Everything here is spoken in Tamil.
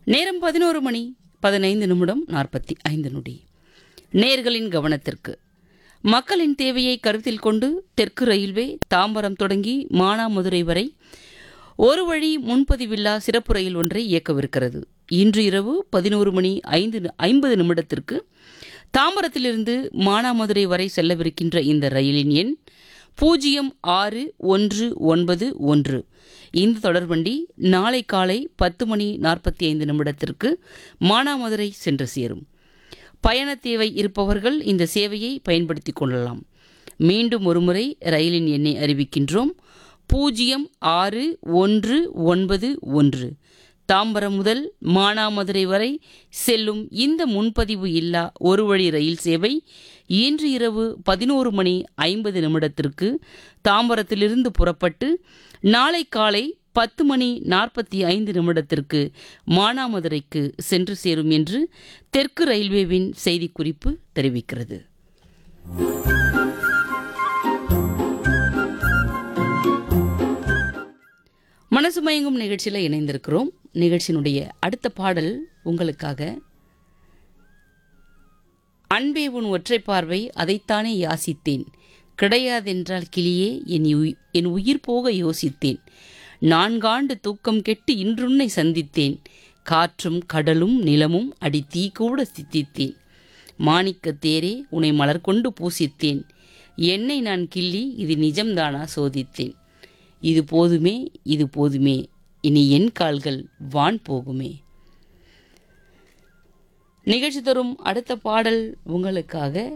நேரம் பதினோரு மணி பதினைந்து நிமிடம் நாற்பத்தி ஐந்து நொடி நேர்களின் கவனத்திற்கு மக்களின் தேவையை கருத்தில் கொண்டு தெற்கு ரயில்வே தாம்பரம் தொடங்கி மானாமதுரை வரை ஒரு வழி முன்பதிவில்லா சிறப்பு ரயில் ஒன்றை இயக்கவிருக்கிறது இன்று இரவு பதினோரு மணி ஐந்து ஐம்பது நிமிடத்திற்கு தாம்பரத்திலிருந்து மானாமதுரை வரை செல்லவிருக்கின்ற இந்த ரயிலின் எண் பூஜ்ஜியம் ஆறு ஒன்று ஒன்பது ஒன்று இந்த தொடர்வண்டி நாளை காலை பத்து மணி நாற்பத்தி ஐந்து நிமிடத்திற்கு மானாமதுரை சென்று சேரும் பயண தேவை இருப்பவர்கள் இந்த சேவையை பயன்படுத்திக் கொள்ளலாம் மீண்டும் ஒருமுறை ரயிலின் எண்ணை அறிவிக்கின்றோம் பூஜ்ஜியம் ஆறு ஒன்று ஒன்பது ஒன்று தாம்பரம் முதல் மானாமதுரை வரை செல்லும் இந்த முன்பதிவு இல்லா ஒரு வழி ரயில் சேவை இன்று இரவு பதினோரு மணி ஐம்பது நிமிடத்திற்கு தாம்பரத்திலிருந்து புறப்பட்டு நாளை காலை பத்து மணி நாற்பத்தி ஐந்து நிமிடத்திற்கு மானாமதுரைக்கு சென்று சேரும் என்று தெற்கு ரயில்வேவின் செய்திக்குறிப்பு தெரிவிக்கிறது மனசு மயங்கும் நிகழ்ச்சியில் இணைந்திருக்கிறோம் நிகழ்ச்சியினுடைய அடுத்த பாடல் உங்களுக்காக அன்பே உன் ஒற்றை பார்வை அதைத்தானே யாசித்தேன் கிடையாதென்றால் கிளியே என் உயி- என் உயிர் போக யோசித்தேன் நான்காண்டு தூக்கம் கெட்டு இன்றுன்னை சந்தித்தேன் காற்றும் கடலும் நிலமும் அடி தீ கூட சித்தித்தேன் மாணிக்கத் தேரே உன்னை மலர் கொண்டு பூசித்தேன் என்னை நான் கிள்ளி இது நிஜம்தானா சோதித்தேன் இது போதுமே இது போதுமே இனி என் கால்கள் வான் போகுமே நிகழ்ச்சி தரும் அடுத்த பாடல் உங்களுக்காக